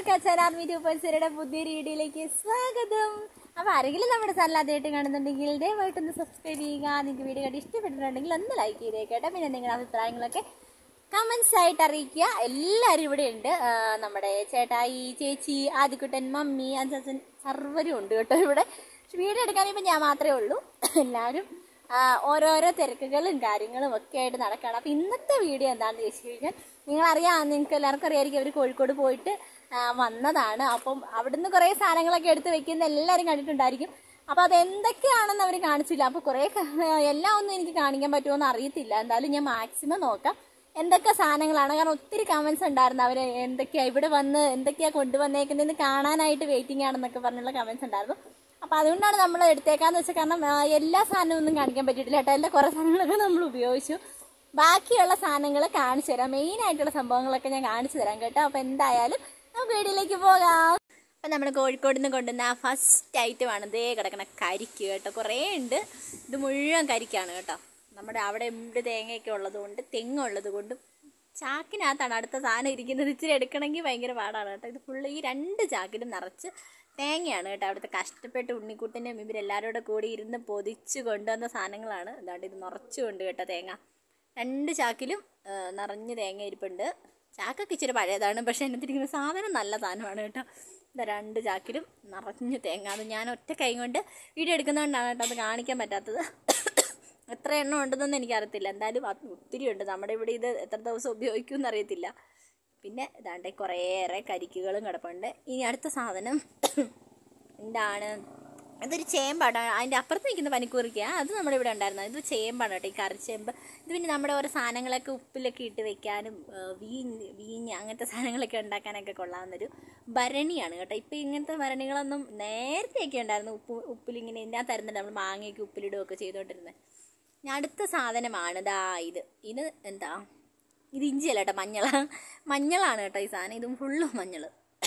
കച്ചാനാർ media പരിസരയുടെ പുതിയൊരു വീഡിയോയിലേക്ക് സ്വാഗതം അപ്പോൾ ആരെങ്കിലും നമ്മുടെ ചാനൽ ആദ്യമായിട്ട് കാണുന്നുണ്ടെങ്കിൽ ദയവായിട്ടൊന്ന് സബ്സ്ക്രൈബ് ചെയ്യുക നിങ്ങൾക്ക് വീഡിയോ കണ്ട് ഇഷ്ടപ്പെട്ടിട്ടുണ്ടെങ്കിൽ ഒന്ന് ലൈക്ക് ചെയ്തേക്കട്ടെ പിന്നെ നിങ്ങളുടെ അഭിപ്രായങ്ങളൊക്കെ കമൻസ് ആയിട്ട് അറിയിക്കുക എല്ലാവരും ഇവിടെ ഉണ്ട് ആ, നമ്മുടെ ചേട്ടായി ചേച്ചി ആദിക്കുട്ടൻ മമ്മി അഞ്ചൻ സർവരും ഉണ്ട് കേട്ടോ ഇവിടെ പക്ഷെ വീഡിയോ എടുക്കാനിപ്പോൾ ഞാൻ മാത്രമേ ഉള്ളൂ എല്ലാവരും ആ, ഓരോരോ തിരക്കുകളും കാര്യങ്ങളും ഒക്കെ ആയിട്ട് നടക്കുകയാണ് അപ്പോൾ ഇന്നത്തെ വീഡിയോ എന്താണെന്ന് ചോദിച്ചു കഴിഞ്ഞാൽ നിങ്ങളറിയാം നിങ്ങൾക്ക് എല്ലാവർക്കും അറിയാമായിരിക്കും അവർ കോഴിക്കോട് പോയിട്ട് ആ, വന്നതാണ് അപ്പം അവിടുന്ന് കുറേ സാധനങ്ങളൊക്കെ എടുത്ത് വെക്കുന്ന എല്ലാവരും കണ്ടിട്ടുണ്ടായിരിക്കും അപ്പോൾ അത് എന്തൊക്കെയാണെന്ന് അവർ കാണിച്ചില്ല അപ്പോൾ കുറേ ക- എല്ലാം ഒന്നും എനിക്ക് കാണിക്കാൻ പറ്റുമോ അറിയത്തില്ല എന്തായാലും ഞാൻ മാക്സിമം നോക്കാം എന്തൊക്കെ സാധനങ്ങളാണ് കാരണം ഒത്തിരി കമൻസ് ഉണ്ടായിരുന്നു അവർ എന്തൊക്കെയാ ഇവിടെ വന്ന് എന്തൊക്കെയാ കൊണ്ടുവന്നേക്കുന്നതെന്ന് കാണാനായിട്ട് വെയിറ്റിംഗ് ആണെന്നൊക്കെ പറഞ്ഞുള്ള കമൻസ് ഉണ്ടായിരുന്നു അപ്പോൾ അതുകൊണ്ടാണ് നമ്മൾ എടുത്തേക്കാന്ന് വെച്ചാൽ കാരണം ആ, എല്ലാ സാധനവും ഒന്നും കാണിക്കാൻ പറ്റിയിട്ടില്ല കേട്ടോ എൻ്റെ കുറേ സാധനങ്ങളൊക്കെ നമ്മൾ ഉപയോഗിച്ചു ബാക്കിയുള്ള സാധനങ്ങൾ കാണിച്ചു തരാം മെയിൻ ആയിട്ടുള്ള സംഭവങ്ങളൊക്കെ ഞാൻ കാണിച്ചു തരാം കേട്ടോ അപ്പോൾ എന്തായാലും നമുക്ക് വീഡിയോയിലേക്ക് പോകാം അപ്പം നമ്മൾ കോഴിക്കോട് നിന്ന് കൊണ്ടുവന്ന ആ ഫസ്റ്റ് ഐറ്റമാണ് ദേ കിടക്കണ കരിക്ക് കേട്ടോ കുറേ ഉണ്ട് ഇത് മുഴുവൻ കരിക്കാണ് കേട്ടോ നമ്മുടെ അവിടെ ഇവിടെ തേങ്ങയൊക്കെ ഉള്ളത് കൊണ്ട് തെങ്ങുള്ളത് കൊണ്ടും ചാക്കിനകത്താണ് അടുത്ത സാധനം ഇരിക്കുന്നത് ഇച്ചിരി എടുക്കണമെങ്കിൽ ഭയങ്കര പാടാണ് കേട്ടോ ഇത് ഫുള്ള് ഈ രണ്ട് ചാക്കിലും നിറച്ച് തേങ്ങയാണ് കേട്ടോ അവിടുത്തെ കഷ്ടപ്പെട്ട് ഉണ്ണിക്കുട്ടനും ഇവരെല്ലാവരും കൂടെ കൂടി ഇരുന്ന് പൊതിച്ച് കൊണ്ടുവന്ന സാധനങ്ങളാണ് എന്താണ്ട് ഇത് നിറച്ചുകൊണ്ട് കേട്ടോ തേങ്ങ രണ്ട് ചാക്കിലും ആ, നിറഞ്ഞ് തേങ്ങ ഇരിപ്പുണ്ട് ചാക്കൊക്കെ ഇച്ചിരി പഴയതാണ് പക്ഷേ അതിനകത്തിരിക്കുന്ന സാധനം നല്ല സാധനമാണ് കേട്ടോ ഇതാ രണ്ട് ചാക്കിലും നിറഞ്ഞ് തേങ്ങ അത് ഞാൻ ഒറ്റ കൈ കൊണ്ട് വീഡിയോ എടുക്കുന്നതുകൊണ്ടാണ് കേട്ടോ അത് കാണിക്കാൻ പറ്റാത്തത് എത്ര എണ്ണം ഉണ്ടെന്നൊന്നും എനിക്കറിയത്തില്ല എന്തായാലും അത് ഒത്തിരി ഉണ്ട് നമ്മുടെ ഇവിടെ ഇത് എത്ര ദിവസം ഉപയോഗിക്കുമെന്ന് അറിയത്തില്ല പിന്നെ ഇതാണ്ട് കുറേയേറെ കരിക്കുകളും കിടപ്പുണ്ട് ഇനി അടുത്ത സാധനം എന്താണ് ഇതൊരു ചേമ്പാണ് അതിൻ്റെ അപ്പുറത്ത് നിൽക്കുന്ന പനിക്കൂറിക്ക അത് നമ്മുടെ ഇവിടെ ഉണ്ടായിരുന്നത് ഇത് ചേമ്പാണ് കേട്ടോ ഈ കറിച്ചേമ്പ് ഇത് പിന്നെ നമ്മുടെ ഓരോ സാധനങ്ങളൊക്കെ ഉപ്പിലൊക്കെ ഇട്ട് വെക്കാനും ആ, വീഞ്ഞ് വീഞ്ഞ് അങ്ങനത്തെ സാധനങ്ങളൊക്കെ ഉണ്ടാക്കാനൊക്കെ കൊള്ളാവുന്നൊരു ഭരണിയാണ് കേട്ടോ ഇപ്പോൾ ഇങ്ങനത്തെ ഭരണികളൊന്നും നേരത്തെയൊക്കെ ഉണ്ടായിരുന്നു ഉപ്പ് ഉപ്പിലിങ്ങനെ ഇതിനകത്തായിരുന്നല്ലോ നമ്മൾ മാങ്ങയൊക്കെ ഉപ്പിലിടുകയൊക്കെ ചെയ്തുകൊണ്ടിരുന്നത് ഞാൻ അടുത്ത സാധനമാണ് ദാ ഇത് ഇത് എന്താ ഇത് ഇഞ്ചിയല്ല കേട്ടോ മഞ്ഞൾ മഞ്ഞളാണ് കേട്ടോ ഈ സാധനം ഇതും ഫുള്ളും മഞ്ഞൾ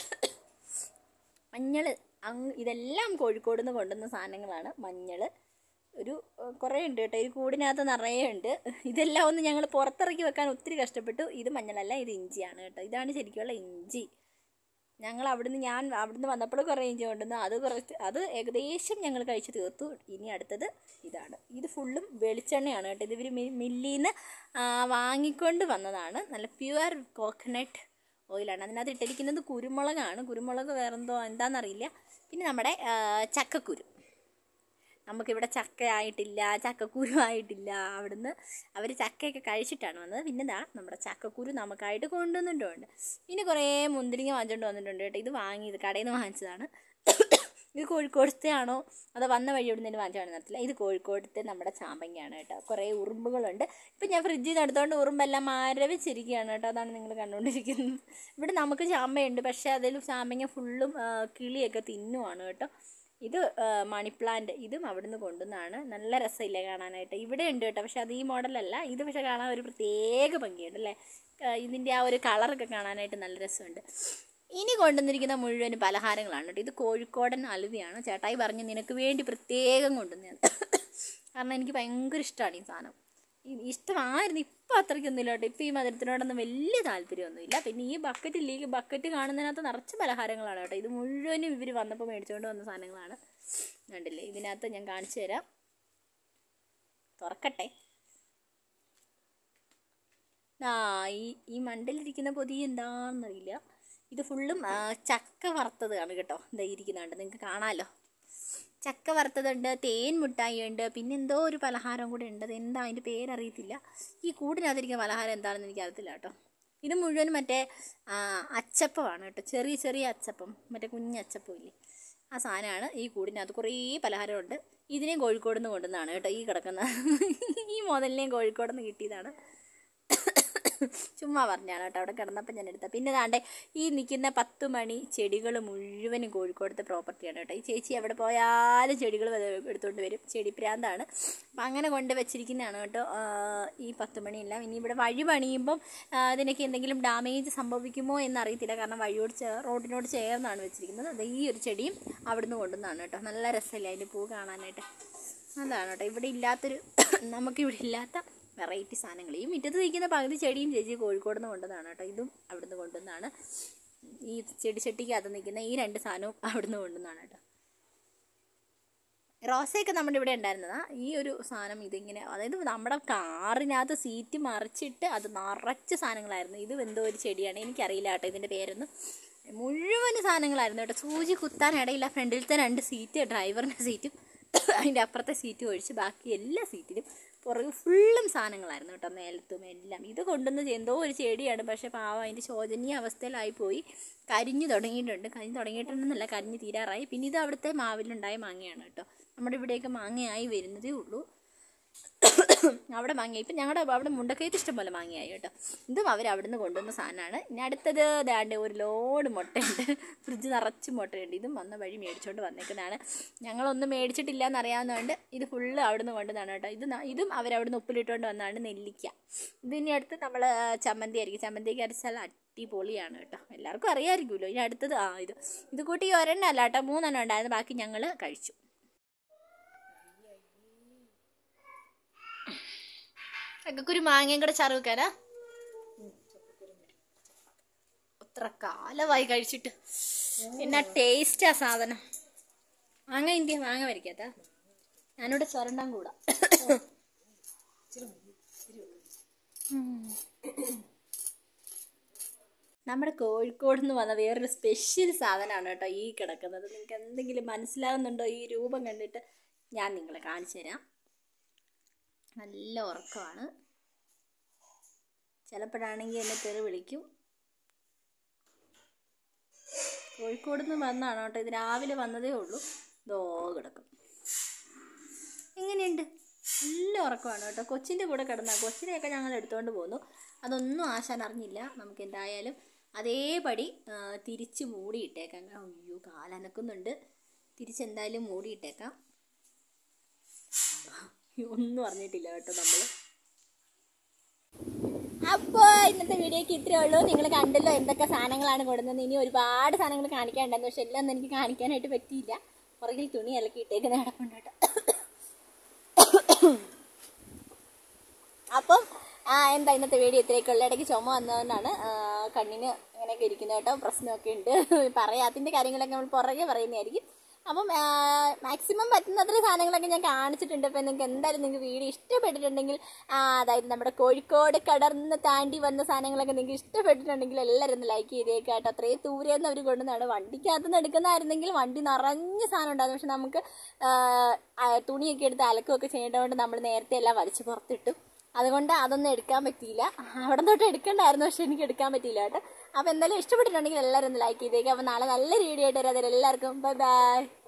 മഞ്ഞൾ അങ്ങ് ഇതെല്ലാം കോഴിക്കോട് നിന്ന് കൊണ്ടുവന്ന സാധനങ്ങളാണ് മഞ്ഞൾ ഒരു ഏഹ്, കുറേ ഉണ്ട് കേട്ടോ ഈ കൂടിനകത്ത് നിറയെ ഉണ്ട് ഇതെല്ലാം ഒന്ന് ഞങ്ങൾ പുറത്തിറക്കി വെക്കാൻ ഒത്തിരി കഷ്ടപ്പെട്ടു ഇത് മഞ്ഞളല്ല ഇത് ഇഞ്ചിയാണ് കേട്ടോ ഇതാണ് ശരിക്കുള്ള ഇഞ്ചി ഞങ്ങൾ അവിടുന്ന് ഞാൻ അവിടുന്ന് വന്നപ്പോൾ കുറേ ഇഞ്ചി കൊണ്ടുവന്നു അത് കുറച്ച് അത് ഏകദേശം ഞങ്ങൾ കഴിച്ച് തീർത്തു ഇനി അടുത്തത് ഇതാണ് ഇത് ഫുള്ളും വെളിച്ചെണ്ണയാണ് കേട്ടോ ഇത് ഇവർ മില്ലിൽ നിന്ന് വാങ്ങിക്കൊണ്ട് വന്നതാണ് നല്ല പ്യുവർ കോക്കനട്ട് ഓയിലാണ് അതിനകത്ത് ഇട്ടിരിക്കുന്നത് കുരുമുളകാണ് കുരുമുളക് വേറെന്തോ എന്താണെന്നറിയില്ല പിന്നെ നമ്മുടെ ആ, ചക്കക്കുരു നമുക്കിവിടെ ചക്ക ആയിട്ടില്ല ചക്കക്കുരു ആയിട്ടില്ല അവിടുന്ന് അവർ ചക്കയൊക്കെ കഴിച്ചിട്ടാണ് വന്നത് പിന്നെ ഇതാ നമ്മുടെ ചക്കക്കുരു നമുക്കായിട്ട് കൊണ്ടുവന്നിട്ടുണ്ട് പിന്നെ കുറേ മുന്തിരിങ്ങ വാങ്ങിച്ചുകൊണ്ട് വന്നിട്ടുണ്ട് കേട്ടോ ഇത് വാങ്ങിയത് കടയിൽ നിന്ന് വാങ്ങിച്ചതാണ് ഇത് കോഴിക്കോടത്തെ ആണോ അതോ വന്ന വഴി ഇവിടെ നിന്ന് വാങ്ങിച്ചാണെന്ന് അറിയത്തില്ല ഇത് കോഴിക്കോടത്തെ നമ്മുടെ ചാമ്പങ്ങയാണ് കേട്ടോ കുറേ ഉറുമ്പുകളുണ്ട് ഇപ്പം ഞാൻ ഫ്രിഡ്ജിൽ നിന്ന് എടുത്തോണ്ട് ഉറുമ്പെല്ലാം മരവിച്ചിരിക്കുകയാണ് കേട്ടോ അതാണ് നിങ്ങൾ കണ്ടുകൊണ്ടിരിക്കുന്നത് ഇവിടെ നമുക്ക് ചാമ്പയുണ്ട് പക്ഷേ അതിൽ ചാമ്പങ്ങ ഫുള്ളും ആ, കിളിയൊക്കെ തിന്നുവാണ് കേട്ടോ ഇത് ആ, മണി പ്ലാന്റ് ഇതും അവിടുന്ന് കൊണ്ടുവന്നാണ് നല്ല രസമില്ലേ കാണാനായിട്ട് ഇവിടെ ഉണ്ട് കേട്ടോ പക്ഷെ അത് ഈ മോഡലല്ല ഇത് പക്ഷെ കാണാൻ ഒരു പ്രത്യേക ഭംഗിയുണ്ട് അല്ലേ ആ, ഇതിൻ്റെ ആ ഒരു കളറൊക്കെ കാണാനായിട്ട് നല്ല രസമുണ്ട് ഇനി കൊണ്ടുവന്നിരിക്കുന്ന മുഴുവൻ പലഹാരങ്ങളാണ് കേട്ടോ ഇത് കോഴിക്കോടൻ അലുവയാണ് ചേട്ടായി പറഞ്ഞ് നിനക്ക് വേണ്ടി പ്രത്യേകം കൊണ്ടുവന്നതാണ് കാരണം എനിക്ക് ഭയങ്കര ഇഷ്ടമാണ് ഈ സാധനം ഈ ഇഷ്ടമായിരുന്നു ഇപ്പം അത്രയ്ക്കൊന്നുമില്ല കേട്ടോ ഇപ്പം ഈ മധുരത്തിനോടൊന്നും വലിയ താല്പര്യമൊന്നുമില്ല പിന്നെ ഈ ബക്കറ്റിൽ ഈ ബക്കറ്റ് കാണുന്നതിനകത്ത് നിറച്ച് പലഹാരങ്ങളാണ് കേട്ടോ ഇത് മുഴുവനും ഇവർ വന്നപ്പോൾ മേടിച്ചുകൊണ്ട് വന്ന സാധനങ്ങളാണ് കണ്ടില്ലേ ഇതിനകത്ത് ഞാൻ കാണിച്ചു തരാം തുറക്കട്ടെ ആ ഈ ഈ മണ്ടലിരിക്കുന്ന പൊതി എന്താണെന്നറിയില്ല ഇത് ഫുള്ളും ആ, ചക്ക വറുത്തതാണ് കേട്ടോ ഇതാ ഇരിക്കുന്നുണ്ട് നിങ്ങൾക്ക് കാണാമല്ലോ ചക്ക വറുത്തതുണ്ട് തേൻ മിഠായി ഉണ്ട് പിന്നെ എന്തോ ഒരു പലഹാരം കൂടെ ഉണ്ട് അത് എന്താ അതിൻ്റെ പേരറിയത്തില്ല ഈ കൂടിനകത്തിരിക്കുന്ന പലഹാരം എന്താണെന്ന് എനിക്കറിയത്തില്ല കേട്ടോ ഇത് മുഴുവൻ മറ്റേ ആ, അച്ചപ്പമാണ് കേട്ടോ ചെറിയ ചെറിയ അച്ചപ്പം മറ്റേ കുഞ്ഞ് അച്ചപ്പം ഇല്ലേ ആ സാധനമാണ് ഈ കൂടിനകത്ത് കുറേ പലഹാരമുണ്ട് ഇതിനെയും കോഴിക്കോട് നിന്ന് കൊണ്ടുവന്നതാണ് കേട്ടോ ഈ കിടക്കുന്ന ഈ മുതലിനെയും കോഴിക്കോട് നിന്ന് കിട്ടിയതാണ് ചുമ്മാ പറഞ്ഞാണ് കേട്ടോ അവിടെ കിടന്നപ്പോൾ ഞാൻ എടുത്ത പിന്നെ ദാണ്ടെ ഈ നിൽക്കുന്ന പത്ത് മണി ചെടികൾ മുഴുവനും കോഴിക്കോടത്തെ പ്രോപ്പർട്ടിയാണ് കേട്ടോ ഈ ചേച്ചി എവിടെ പോയാലും ചെടികൾ എടുത്തുകൊണ്ട് വരും ചെടി പ്രാന്താണ് അപ്പം അങ്ങനെ കൊണ്ട് വെച്ചിരിക്കുന്നതാണ് കേട്ടോ ആ, ഈ പത്ത് മണിയെല്ലാം ഇനി ഇവിടെ വഴി പണിയുമ്പം ആ, ഇതിനൊക്കെ എന്തെങ്കിലും ഡാമേജ് സംഭവിക്കുമോ എന്നറിയത്തില്ല കാരണം വഴിയോട് ചേ റോഡിനോട് ചേർന്നാണ് വെച്ചിരിക്കുന്നത് അത് ഈ ഒരു ചെടിയും അവിടുന്ന് കൊണ്ടുവന്നതാണ് കേട്ടോ നല്ല രസമില്ല അതിൻ്റെ പൂ കാണാനായിട്ട് അതാണ് കേട്ടോ ഇവിടെ ഇല്ലാത്തൊരു നമുക്കിവിടെ ഇല്ലാത്ത വെറൈറ്റി സാധനങ്ങൾ ഈ മുറ്റത്ത് നിൽക്കുന്ന പകുതി ചെടിയും ചേച്ചി കോഴിക്കോട് നിന്ന് കൊണ്ടുവന്നതാണ് കേട്ടോ ഇതും അവിടുന്ന് കൊണ്ടുവന്നതാണ് ഈ ചെടിച്ചട്ടിക്കകത്ത് നിൽക്കുന്ന ഈ രണ്ട് സാധനവും അവിടുന്ന് കൊണ്ടുവന്നാണ് കേട്ടോ റോസയൊക്കെ നമ്മുടെ ഇവിടെ ഉണ്ടായിരുന്നതാ ഈ ഒരു സാധനം ഇതിങ്ങനെ അതായത് നമ്മുടെ കാറിനകത്ത് സീറ്റ് മറിച്ചിട്ട് അത് നിറച്ച് സാധനങ്ങളായിരുന്നു ഇത് എന്തോ ഒരു ചെടിയാണ് എനിക്കറിയില്ല കേട്ടോ ഇതിൻ്റെ പേരൊന്നും മുഴുവൻ സാധനങ്ങളായിരുന്നു കേട്ടോ സൂചി കുത്താൻ ഇടയില്ല ഫ്രണ്ടിലത്തെ രണ്ട് സീറ്റ് ഡ്രൈവറിൻ്റെ സീറ്റും അതിൻ്റെ അപ്പുറത്തെ സീറ്റ് ഒഴിച്ച് ബാക്കി എല്ലാ സീറ്റിലും പുറകെ ഫുള്ളും സാധനങ്ങളായിരുന്നു കേട്ടോ നിലത്തും എല്ലാം ഇത് കൊണ്ടുവന്ന് എന്തോ ഒരു ചെടിയാണ് പക്ഷേ പാവം അതിൻ്റെ ശോചനീയ അവസ്ഥയിലായി പോയി കരിഞ്ഞു തുടങ്ങിയിട്ടുണ്ട് കരിഞ്ഞു തുടങ്ങിയിട്ടുണ്ടെന്നല്ല കരിഞ്ഞു തീരാറായി പിന്നെ ഇത് അവിടുത്തെ മാവിലുണ്ടായ മാങ്ങയാണ് കേട്ടോ നമ്മുടെ ഇവിടെയൊക്കെ മാങ്ങയായി വരുന്നതേ ഉള്ളൂ അവിടെ മാങ്ങ ഇപ്പം ഞങ്ങളുടെ അവിടെ മുണ്ടക്കയത്ത് ഇഷ്ടംപോലെ മാങ്ങയായി കേട്ടോ ഇതും അവർ അവിടെ നിന്ന് കൊണ്ടുവന്ന സാധനമാണ് ഇനി അടുത്തത് ദാണ്ട് ഒരു ലോഡ് മുട്ടയുണ്ട് ഫ്രിഡ്ജ് നിറച്ച് മുട്ടയുണ്ട് ഇതും വന്ന വഴി മേടിച്ചുകൊണ്ട് വന്നേക്കുന്നതാണ് ഞങ്ങളൊന്നും മേടിച്ചിട്ടില്ല എന്നറിയാവുന്നതുകൊണ്ട് ഇത് ഫുള്ള് അവിടെ നിന്ന് കൊണ്ടുവന്നതാണ് കേട്ടോ ഇത് ന- ഇതും അവരവിടുന്ന് ഉപ്പിലിട്ടുകൊണ്ട് വന്നതാണ് നെല്ലിക്ക ഇതിനി അടുത്ത് നമ്മൾ ചമ്മന്തി ആയിരിക്കും ചമ്മന്തിക്ക് അരച്ചാൽ അടിപൊളിയാണ് കേട്ടോ എല്ലാവർക്കും അറിയാമായിരിക്കുമല്ലോ ഇനി അടുത്തത് ആ ഇത് ഇത് കൂട്ടി ഒരെണ്ണം അല്ല കേട്ടോ മൂന്നെണ്ണം ഉണ്ടായിരുന്നു ബാക്കി ഞങ്ങൾ കഴിച്ചു ചക്കക്കുരു മാങ്ങയും കൂടെ ചാറ് വെക്കാനാ എത്ര കാലമായി കഴിച്ചിട്ട് എന്നാ ടേസ്റ്റാ സാധനം മാങ്ങ ഇന്ത്യ മാങ്ങ വരയ്ക്കാത്ത ഞാനിവിടെ ചുരണ്ടാൻ കൂടാ നമ്മുടെ കോഴിക്കോട് നിന്ന് വന്ന വേറൊരു സ്പെഷ്യൽ സാധനമാണ് കേട്ടോ ഈ കിടക്കുന്നത് നിങ്ങൾക്ക് എന്തെങ്കിലും മനസ്സിലാവുന്നുണ്ടോ ഈ രൂപം കണ്ടിട്ട് ഞാൻ നിങ്ങളെ കാണിച്ചു തരാം നല്ല ഉറക്കമാണ് ചിലപ്പോഴാണെങ്കിൽ എന്നെ തെറി വിളിക്കും കോഴിക്കോട് നിന്ന് വന്നതാണ് കേട്ടോ ഇത് രാവിലെ വന്നതേ ഉള്ളൂ ദോ കിടക്കും എങ്ങനെയുണ്ട് നല്ല ഉറക്കമാണ് കേട്ടോ കൊച്ചിൻ്റെ കൂടെ കിടന്ന കൊച്ചിനെയൊക്കെ ഞങ്ങൾ എടുത്തുകൊണ്ട് പോന്നു അതൊന്നും ആശാൻ അറിഞ്ഞില്ല നമുക്ക് എന്തായാലും അതേപടി ആ, തിരിച്ച് മൂടിയിട്ടേക്കാം അയ്യോ കാലനക്കുന്നുണ്ട് തിരിച്ചെന്തായാലും മൂടിയിട്ടേക്കാം ഒന്നും അറിഞ്ഞിട്ടില്ല കേട്ടോ നമ്മൾ അപ്പോൾ ഇന്നത്തെ വീഡിയോക്ക് ഇത്രയേ ഉള്ളൂ നിങ്ങൾ കണ്ടല്ലോ എന്തൊക്കെ സാധനങ്ങളാണ് കൊടുക്കുന്നത് ഇനി ഒരുപാട് സാധനങ്ങൾ കാണിക്കാനുണ്ടായിരുന്നു പക്ഷെ എല്ലാം ഒന്നും എനിക്ക് കാണിക്കാനായിട്ട് പറ്റിയില്ല പുറകിൽ തുണി ഇളക്കി ഇട്ടേക്കുന്ന കിടപ്പുണ്ട് കേട്ടോ അപ്പം ആ, എന്താ ഇന്നത്തെ വീഡിയോ ഇത്രയൊക്കെ ഇടയ്ക്ക് ചുമ വന്നതുകൊണ്ടാണ് ആ, കണ്ണിന് ഇങ്ങനെയൊക്കെ ഇരിക്കുന്നത് കേട്ടോ പ്രശ്നമൊക്കെ ഉണ്ട് പറയാത്തിൻ്റെ കാര്യങ്ങളൊക്കെ നമ്മൾ പുറകെ പറയുന്നതായിരിക്കും അപ്പം മാക്സിമം പറ്റുന്നത്ര സാധനങ്ങളൊക്കെ ഞാൻ കാണിച്ചിട്ടുണ്ട് അപ്പം നിങ്ങൾക്ക് എന്തായാലും നിങ്ങൾക്ക് വീഡിയോ ഇഷ്ടപ്പെട്ടിട്ടുണ്ടെങ്കിൽ ആ, അതായത് നമ്മുടെ കോഴിക്കോട് കടർന്ന് താണ്ടി വന്ന സാധനങ്ങളൊക്കെ നിങ്ങൾക്ക് ഇഷ്ടപ്പെട്ടിട്ടുണ്ടെങ്കിൽ എല്ലാവരും ഒന്ന് ലൈക്ക് ചെയ്തേക്കാം കേട്ടോ അത്രയും ദൂരെ നിന്ന് അവർ കൊണ്ടുവന്നാണ് വണ്ടിക്കകത്ത് നിന്ന് എടുക്കുന്നതായിരുന്നെങ്കിൽ വണ്ടി നിറഞ്ഞ സാധനം ഉണ്ടായിരുന്നു പക്ഷെ നമുക്ക് ആ, ആ, തുണിയൊക്കെ എടുത്ത് അലക്കുകയൊക്കെ ചെയ്യേണ്ടതുകൊണ്ട് നമ്മൾ നേരത്തെ എല്ലാം വലിച്ച് പുറത്തിട്ടു അതുകൊണ്ട് അതൊന്നും എടുക്കാൻ പറ്റിയില്ല അവിടെ തൊട്ട് എടുക്കണ്ടായിരുന്നു പക്ഷെ എനിക്ക് എടുക്കാൻ പറ്റിയില്ല കേട്ടോ അപ്പോൾ എന്തായാലും ഇഷ്ടപ്പെട്ടിട്ടുണ്ടെങ്കിൽ എല്ലാവരും ഒന്ന് ലൈക്ക് ചെയ്തേക്കാം അപ്പോൾ നാളെ നല്ലൊരു വീഡിയോ ആയിട്ട് വരാം എല്ലാവർക്കും ബൈ ബൈ